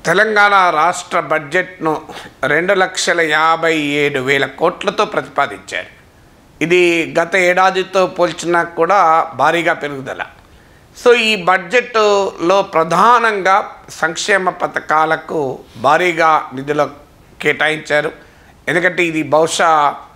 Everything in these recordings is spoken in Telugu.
తెలంగాణ రాష్ట్ర బడ్జెట్ను రెండు లక్షల యాభై ఏడు వేల కోట్లతో ప్రతిపాదించారు ఇది గత ఏడాదితో పోల్చినా కూడా భారీగా పెరుగుదల సో ఈ బడ్జెట్లో ప్రధానంగా సంక్షేమ పథకాలకు భారీగా నిధులు కేటాయించారు ఎందుకంటే ఇది బహుశా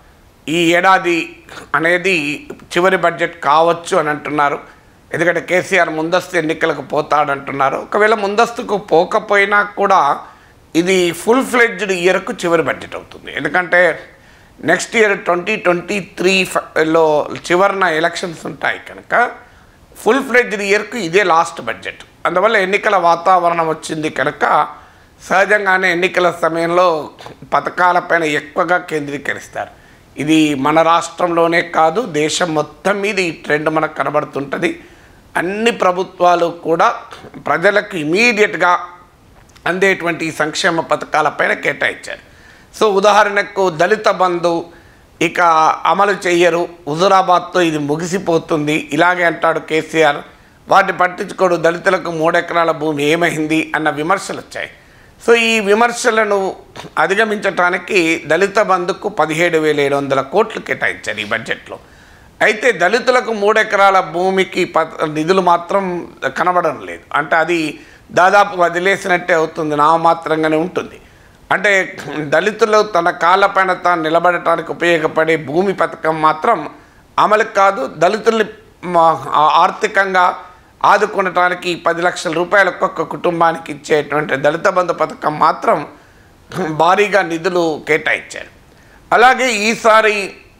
ఈ ఏడాది అనేది చివరి బడ్జెట్ కావచ్చు అని అంటున్నారు ఎందుకంటే కేసీఆర్ ముందస్తు ఎన్నికలకు పోతాడంటున్నారు ఒకవేళ ముందస్తుకు పోకపోయినా కూడా ఇది ఫుల్ ఫ్లెడ్జ్డ్ ఇయర్కు చివరి బడ్జెట్ అవుతుంది ఎందుకంటే నెక్స్ట్ ఇయర్ ట్వంటీ ట్వంటీ త్రీలో చివరిన ఎలక్షన్స్ ఉంటాయి కనుక ఫుల్ ఫ్లెడ్జ్డ్ ఇయర్కు ఇదే లాస్ట్ బడ్జెట్ అందువల్ల ఎన్నికల వాతావరణం వచ్చింది కనుక సహజంగానే ఎన్నికల సమయంలో పథకాలపైన ఎక్కువగా కేంద్రీకరిస్తారు ఇది మన రాష్ట్రంలోనే కాదు దేశం మొత్తం మీద ఈ ట్రెండ్ మనకు కనబడుతుంటుంది అన్ని ప్రభుత్వాలు కూడా ప్రజలకు ఇమీడియట్గా అందేటువంటి ఈ సంక్షేమ పథకాలపైన కేటాయించారు సో ఉదాహరణకు దళిత బంధు ఇక అమలు చెయ్యరు హుజురాబాద్తో ఇది ముగిసిపోతుంది ఇలాగే అంటాడు కేసీఆర్ వాటిని పట్టించుకోడు దళితులకు మూడెకరాల భూమి ఏమైంది అన్న విమర్శలు వచ్చాయి సో ఈ విమర్శలను అధిగమించడానికి దళిత బంధుకు పదిహేడు వేల ఏడు వందల కోట్లు కేటాయించారు ఈ బడ్జెట్లో అయితే దళితులకు మూడెకరాల భూమికి ప నిధులు మాత్రం కనబడడం లేదు అంటే అది దాదాపు వదిలేసినట్టే అవుతుంది నామమాత్రంగానే ఉంటుంది అంటే దళితులు తన కాళ్ళపైన తాను నిలబడటానికి ఉపయోగపడే భూమి పథకం మాత్రం అమలు కాదు దళితుల్ని మా- ఆ- ఆర్థికంగా ఆదుకునటానికి పది లక్షల రూపాయలు ఒక్కొక్క కుటుంబానికి ఇచ్చేటువంటి దళిత బంధు పథకం మాత్రం భారీగా నిధులు కేటాయించారు అలాగే ఈసారి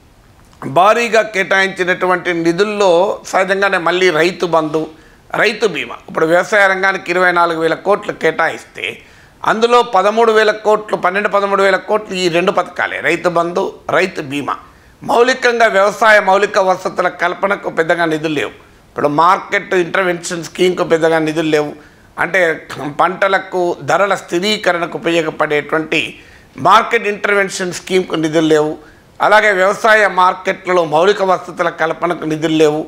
భారీగా కేటాయించినటువంటి నిధుల్లో సహజంగానే మళ్ళీ రైతు బంధు రైతు బీమా ఇప్పుడు వ్యవసాయ రంగానికి ఇరవై నాలుగు వేల కోట్లు కేటాయిస్తే అందులో పదమూడు వేల కోట్లు పన్నెండు పదమూడు వేల కోట్లు ఈ రెండు పథకాలే రైతు బంధు రైతు బీమా మౌలికంగా వ్యవసాయ మౌలిక వసతుల కల్పనకు పెద్దగా నిధులు లేవు ఇప్పుడు మార్కెట్ ఇంటర్వెన్షన్ స్కీమ్కు పెద్దగా నిధులు లేవు అంటే పంటలకు ధరల స్థిరీకరణకు ఉపయోగపడేటువంటి మార్కెట్ ఇంటర్వెన్షన్ స్కీమ్కు నిధులు లేవు అలాగే వ్యవసాయ మార్కెట్లలో మౌలిక వసతుల కల్పనకు నిధులు లేవు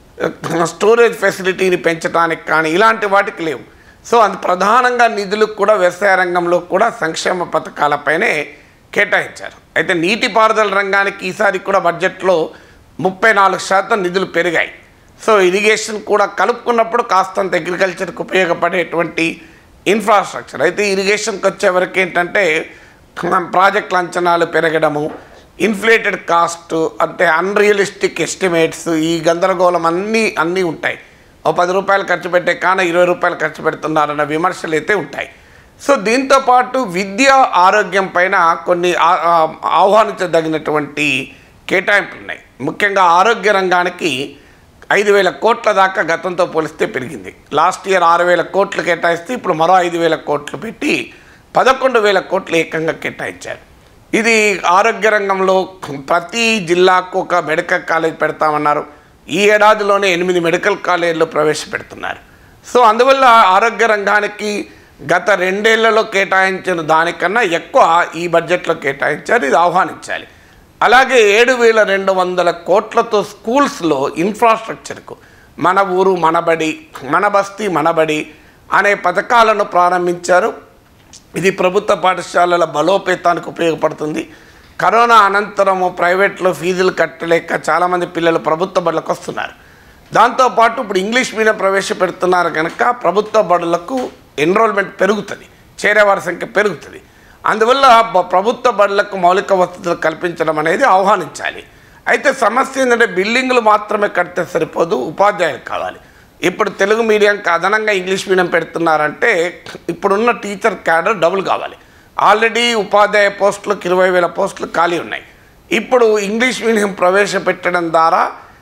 స్టోరేజ్ ఫెసిలిటీని పెంచడానికి కానీ ఇలాంటి వాటికి లేవు సో అది ప్రధానంగా నిధులు కూడా వ్యవసాయ రంగంలో కూడా సంక్షేమ పథకాలపైనే కేటాయించారు అయితే నీటిపారుదల రంగానికి ఈసారి కూడా బడ్జెట్లో ముప్పై నాలుగు శాతం నిధులు పెరిగాయి సో ఇరిగేషన్ కూడా కలుపుకున్నప్పుడు కాస్తంత అగ్రికల్చర్కి ఉపయోగపడేటువంటి ఇన్ఫ్రాస్ట్రక్చర్ అయితే ఇరిగేషన్కి వచ్చే వరకు ఏంటంటే ప్రాజెక్టుల అంచనాలు పెరగడము ఇన్ఫ్లేటెడ్ కాస్ట్ అంటే అన్రియలిస్టిక్ ఎస్టిమేట్స్ ఈ గందరగోళం అన్నీ అన్నీ ఉంటాయి ఓ పది రూపాయలు ఖర్చు పెట్టే కాన ఇరవై రూపాయలు ఖర్చు పెడుతున్నారన్న విమర్శలు అయితే ఉంటాయి సో దీంతో పాటు విద్య ఆరోగ్యం పైన కొన్ని ఆ- ఆ- ఆహ్వానించదగినటువంటి కేటాయింపులు ఉన్నాయి ముఖ్యంగా ఆరోగ్య రంగానికి ఐదు వేల కోట్ల దాకా గతంతో పోలిస్తే పెరిగింది లాస్ట్ ఇయర్ ఆరు వేల కోట్లు కేటాయిస్తే ఇప్పుడు మరో ఐదు వేల కోట్లు పెట్టి పదకొండు వేల కోట్లు ఏకంగా కేటాయించారు ఇది ఆరోగ్య రంగంలో ప్రతి జిల్లాకు ఒక మెడికల్ కాలేజ్ పెడతామన్నారు ఈ ఏడాదిలోనే ఎనిమిది మెడికల్ కాలేజీలు ప్రవేశపెడుతున్నారు సో అందువల్ల ఆరోగ్య రంగానికి గత రెండేళ్లలో కేటాయించిన దానికన్నా ఎక్కువ ఈ బడ్జెట్లో కేటాయించారు ఇది ఆహ్వానించాలి అలాగే ఏడు వేల రెండు వందల కోట్లతో స్కూల్స్లో ఇన్ఫ్రాస్ట్రక్చర్కు మన ఊరు మనబడి మన బస్తీ మనబడి అనే పథకాలను ప్రారంభించారు ఇది ప్రభుత్వ పాఠశాలల బలోపేతానికి ఉపయోగపడుతుంది కరోనా అనంతరము ప్రైవేట్లో ఫీజులు కట్టలేక చాలామంది పిల్లలు ప్రభుత్వ బడులకు వస్తున్నారు దాంతోపాటు ఇప్పుడు ఇంగ్లీష్ మీడియం ప్రవేశపెడుతున్నారు కనుక ప్రభుత్వ బడులకు ఎన్రోల్మెంట్ పెరుగుతుంది చేరేవారి సంఖ్య పెరుగుతుంది అందువల్ల బ- ప్రభుత్వ బడులకు మౌలిక వసతులు కల్పించడం అనేది ఆహ్వానించాలి అయితే సమస్య ఏంటంటే బిల్డింగులు మాత్రమే కడితే సరిపోదు ఉపాధ్యాయులు కావాలి ఇప్పుడు తెలుగు మీడియంకి అదనంగా ఇంగ్లీష్ మీడియం పెడుతున్నారంటే ఇప్పుడున్న టీచర్ క్యాడర్ డబుల్ కావాలి ఆల్రెడీ ఉపాధ్యాయ పోస్టులకు ఇరవై వేల పోస్టులు ఖాళీ ఉన్నాయి ఇప్పుడు ఇంగ్లీష్ మీడియం ప్రవేశపెట్టడం ద్వారా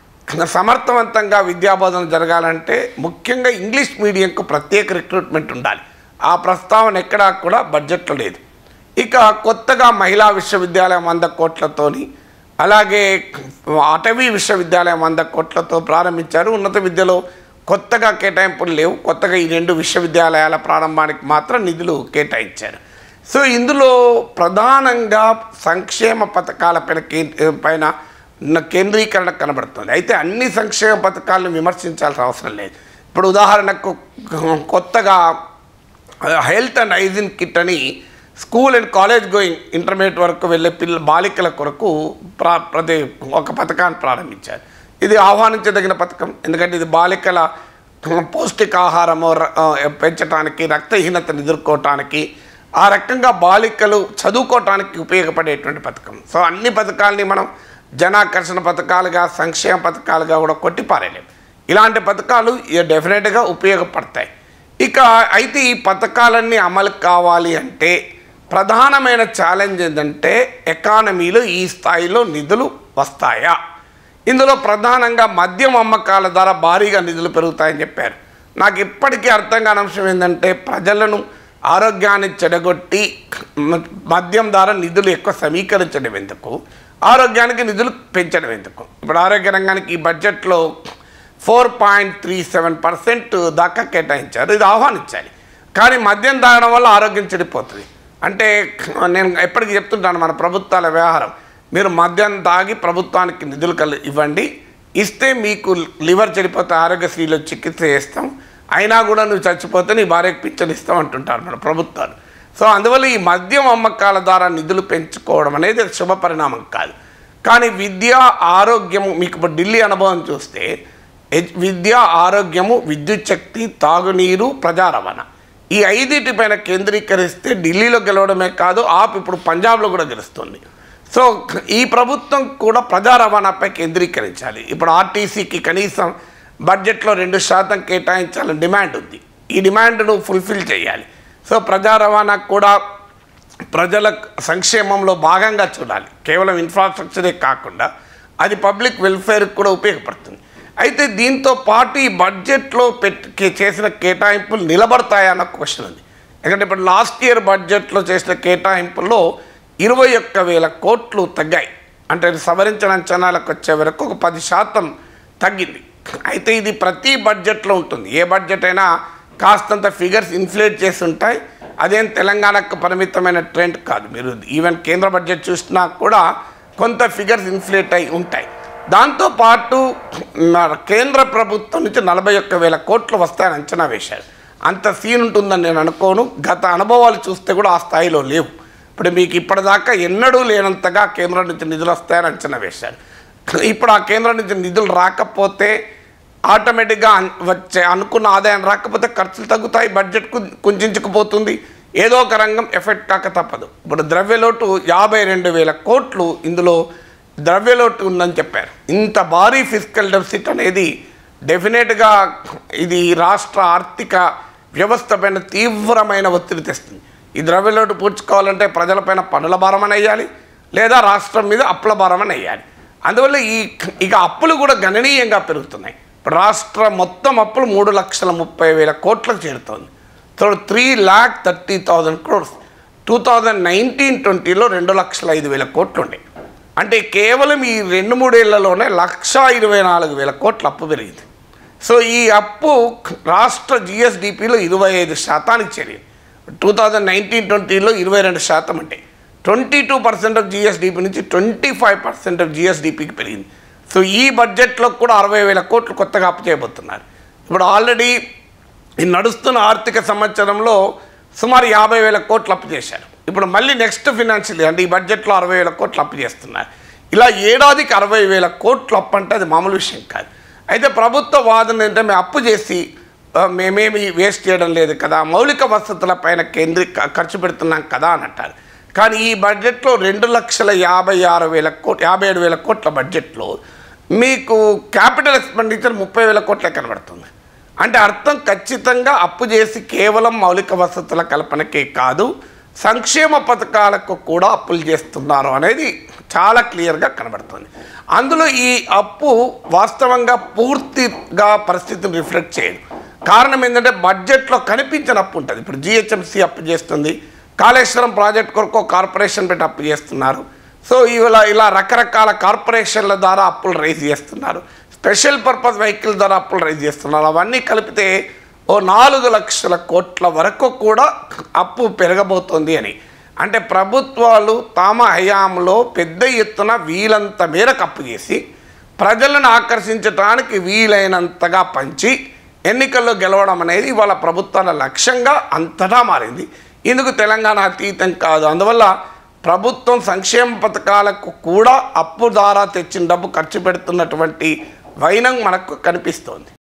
సమర్థవంతంగా విద్యాబోధన జరగాలంటే ముఖ్యంగా ఇంగ్లీష్ మీడియంకు ప్రత్యేక రిక్రూట్మెంట్ ఉండాలి ఆ ప్రస్తావన ఎక్కడా కూడా బడ్జెట్లో లేదు ఇక కొత్తగా మహిళా విశ్వవిద్యాలయం వంద కోట్లతోని అలాగే అటవీ విశ్వవిద్యాలయం వంద కోట్లతో ప్రారంభించారు ఉన్నత విద్యలో కొత్తగా కేటాయింపులు లేవు కొత్తగా ఈ రెండు విశ్వవిద్యాలయాల ప్రారంభానికి మాత్రం నిధులు కేటాయించారు సో ఇందులో ప్రధానంగా సంక్షేమ పథకాలపైన కే- పైన ఉన్న కేంద్రీకరణ కనబడుతుంది అయితే అన్ని సంక్షేమ పథకాలను విమర్శించాల్సిన అవసరం లేదు ఇప్పుడు ఉదాహరణకు కొత్తగా హెల్త్ అండ్ హైజీన్ కిట్ అని school and college going intermediate వరకు వెళ్ళే పిల్ల బాలికల కొరకు ప్రా ప్రతి ఒక పథకాన్ని ప్రారంభించారు ఇది ఆహ్వానించదగిన పథకం ఎందుకంటే ఇది బాలికల పౌష్టికాహారము ర- ఆ, పెంచడానికి రక్తహీనతను ఎదుర్కోవటానికి ఆ రకంగా బాలికలు చదువుకోవటానికి ఉపయోగపడేటువంటి పథకం సో అన్ని పథకాలని మనం జనాకర్షణ పథకాలుగా సంక్షేమ పథకాలుగా కూడా కొట్టిపారేయలేం ఇలాంటి పథకాలు ఇక డెఫినెట్గా ఉపయోగపడతాయి ఇక అయితే ఈ పథకాలన్నీ అమలు కావాలి అంటే ప్రధానమైన ఛాలెంజ్ ఏంటంటే ఎకానమీలో ఈ స్థాయిలో నిధులు వస్తాయా ఇందులో ప్రధానంగా మద్యం అమ్మకాల ద్వారా భారీగా నిధులు పెరుగుతాయని చెప్పారు నాకు ఇప్పటికీ అర్థం కాని అంశం ఏంటంటే ప్రజలను ఆరోగ్యాన్ని చెడగొట్టి మ- మద్యం ద్వారా నిధులు ఎక్కువ సమీకరించడం ఎందుకు ఆరోగ్యానికి నిధులు పెంచడం ఎందుకు ఇప్పుడు ఆరోగ్య రంగానికి ఈ బడ్జెట్లో four point three seven percent దాకా కేటాయించారు ఇది ఆహ్వానించాలి కానీ మద్యం తాగడం వల్ల ఆరోగ్యం చెడిపోతుంది అంటే నేను ఎప్పటికీ చెప్తుంటాను మన ప్రభుత్వాల వ్యవహారం మీరు మద్యం తాగి ప్రభుత్వానికి నిధులు కల్ ఇవ్వండి ఇస్తే మీకు లివర్ చెడిపోతే ఆరోగ్యశ్రీలో చికిత్స చేస్తాం అయినా కూడా నువ్వు చచ్చిపోతే నీ భార్యకు పింఛన్ ఇస్తాం అంటుంటారు మన ప్రభుత్వాలు సో అందువల్ల ఈ మద్యం అమ్మకాల ద్వారా నిధులు పెంచుకోవడం అనేది శుభ పరిణామం కాదు కానీ విద్య ఆరోగ్యము మీకు ఇప్పుడు ఢిల్లీ అనుభవం చూస్తే ఎజ్- విద్య ఆరోగ్యము విద్యుత్ శక్తి తాగునీరు ప్రజా రవాణా ఈ ఐదింటిపైన కేంద్రీకరిస్తే ఢిల్లీలో గెలవడమే కాదు ఆప్ ఇప్పుడు పంజాబ్లో కూడా గెలుస్తుంది సో ఈ ప్రభుత్వం కూడా ప్రజా రవాణాపై కేంద్రీకరించాలి ఇప్పుడు ఆర్టీసీకి కనీసం బడ్జెట్లో రెండు శాతం కేటాయించాలని డిమాండ్ ఉంది ఈ డిమాండ్ను ఫుల్ఫిల్ చేయాలి సో ప్రజా రవాణాకు కూడా ప్రజల సంక్షేమంలో భాగంగా చూడాలి కేవలం ఇన్ఫ్రాస్ట్రక్చరే కాకుండా అది పబ్లిక్ వెల్ఫేర్కి కూడా ఉపయోగపడుతుంది అయితే దీంతో పాటు ఈ బడ్జెట్లో పెట్ కే- చేసిన కేటాయింపులు నిలబడతాయా అన్న క్వశ్చన్ ఉంది ఎందుకంటే ఇప్పుడు లాస్ట్ ఇయర్ బడ్జెట్లో చేసిన కేటాయింపుల్లో ఇరవై ఒక్క వేల కోట్లు తగ్గాయి అంటే సవరించిన అంచనాలకు వచ్చే వరకు ఒక పది శాతం తగ్గింది అయితే ఇది ప్రతి బడ్జెట్లో ఉంటుంది ఏ బడ్జెట్ అయినా కాస్తంత ఫిగర్స్ ఇన్ఫ్లేట్ చేసి ఉంటాయి అదేం తెలంగాణకు పరిమితమైన ట్రెండ్ కాదు మీరు ఈవెన్ కేంద్ర బడ్జెట్ చూసినా కూడా కొంత ఫిగర్స్ ఇన్ఫ్లేట్ అయి ఉంటాయి దాంతోపాటు మన కేంద్ర ప్రభుత్వం నుంచి నలభై ఒక్క వేల కోట్లు వస్తాయని అంచనా వేశారు అంత సీన్ ఉంటుందని నేను అనుకోను గత అనుభవాలు చూస్తే కూడా ఆ స్థాయిలో లేవు ఇప్పుడు మీకు ఇప్పటిదాకా ఎన్నడూ లేనంతగా కేంద్రం నుంచి నిధులు వస్తాయని అంచనా వేశారు ఇప్పుడు ఆ కేంద్రం నుంచి నిధులు రాకపోతే ఆటోమేటిక్గా అన్- వచ్చే అనుకున్న ఆదాయం రాకపోతే ఖర్చులు తగ్గుతాయి బడ్జెట్ కు కుంచుకుపోతుంది ఏదో ఒక రంగం ఎఫెక్ట్ కాక తప్పదు ఇప్పుడు ద్రవ్యలోటు యాభై రెండు వేల కోట్లు ఇందులో ద్రవ్యలోటు ఉందని చెప్పారు ఇంత భారీ ఫిజికల్ డెఫిసిట్ అనేది డెఫినెట్గా ఇది రాష్ట్ర ఆర్థిక వ్యవస్థ పైన తీవ్రమైన ఒత్తిడి తెస్తుంది ఈ ద్రవ్యలోటు పూడ్చుకోవాలంటే ప్రజలపైన పనుల భారమని వేయాలి లేదా రాష్ట్రం మీద అప్పుల భారమని వేయాలి అందువల్ల ఈ ఇక అప్పులు కూడా గణనీయంగా పెరుగుతున్నాయి ఇప్పుడు రాష్ట్ర మొత్తం అప్పులు మూడు లక్షల ముప్పై వేల కోట్లకు చేరుతోంది so three lakh thirty thousand crores two thousand nineteen ట్వంటీలో రెండు లక్షల ఐదు వేల కోట్లు ఉండే అంటే కేవలం ఈ రెండు మూడేళ్లలోనే లక్ష ఇరవై నాలుగు వేల కోట్ల అప్పు పెరిగింది సో ఈ అప్పు రాష్ట్ర జిఎస్డిపిలో ఇరవై ఐదు శాతానికి చేరింది టూ థౌజండ్ నైన్టీన్ ట్వంటీలో ఇరవై రెండు శాతం అంటే twenty two percent of GSDP నుంచి ట్వంటీ ఫైవ్ పర్సెంట్ ఆఫ్ జిఎస్డిపికి పెరిగింది సో ఈ బడ్జెట్లో కూడా అరవై వేల కోట్లు కొత్తగా అప్పు చేయబోతున్నారు ఇప్పుడు ఆల్రెడీ ఈ నడుస్తున్న ఆర్థిక సంవత్సరంలో సుమారు యాభై వేల కోట్లు అప్పు చేశారు ఇప్పుడు మళ్ళీ నెక్స్ట్ ఫినాన్షియల్ ఇయర్ అంటే ఈ బడ్జెట్లో అరవై వేల కోట్లు అప్పు చేస్తున్నారు ఇలా ఏడాదికి అరవై వేల కోట్లు అప్పు అంటే అది మామూలు విషయం కాదు అయితే ప్రభుత్వ వాదన ఏంటంటే మేము అప్పు చేసి ఆ, మేమేమి వేస్ట్ చేయడం లేదు కదా మౌలిక వసతుల పైన కేంద్రీ ఖర్చు పెడుతున్నాం కదా అని అంటారు కానీ ఈ బడ్జెట్లో రెండు లక్షల యాభై ఆరు వేల కోట్ యాభై ఏడు వేల కోట్ల బడ్జెట్లో మీకు క్యాపిటల్ ఎక్స్పెండిచర్ ముప్పై వేల కోట్లే కనబడుతుంది అంటే అర్థం ఖచ్చితంగా అప్పు చేసి కేవలం మౌలిక వసతుల కల్పనకే కాదు సంక్షేమ పథకాలకు కూడా అప్పులు చేస్తున్నారు అనేది చాలా క్లియర్గా కనబడుతుంది అందులో ఈ అప్పు వాస్తవంగా పూర్తిగా పరిస్థితిని రిఫ్లెక్ట్ చేయదు కారణం ఏంటంటే బడ్జెట్లో కనిపించిన అప్పు ఉంటుంది ఇప్పుడు జిహెచ్ఎంసీ అప్పు చేస్తుంది కాళేశ్వరం ప్రాజెక్ట్ కొరకు ఒక కార్పొరేషన్ పెట్టి అప్పు చేస్తున్నారు సో ఇలా ఇలా రకరకాల కార్పొరేషన్ల ద్వారా అప్పులు రైజ్ చేస్తున్నారు స్పెషల్ పర్పస్ వెహికల్ ద్వారా అప్పులు రైజ్ చేస్తున్నారు అవన్నీ కలిపితే ఓ నాలుగు లక్షల కోట్ల వరకు కూడా అప్పు పెరగబోతోంది అని అంటే ప్రభుత్వాలు తమ హయాంలో పెద్ద ఎత్తున వీలంత మేరకు అప్పు చేసి ప్రజలను ఆకర్షించడానికి వీలైనంతగా పంచి ఎన్నికల్లో గెలవడం అనేది ఇవాళ ప్రభుత్వాల లక్ష్యంగా అంతటా మారింది ఇందుకు తెలంగాణ అతీతం కాదు అందువల్ల ప్రభుత్వం సంక్షేమ పథకాలకు కూడా అప్పు ద్వారా తెచ్చిన డబ్బు ఖర్చు పెడుతున్నటువంటి వైనం మనకు కనిపిస్తోంది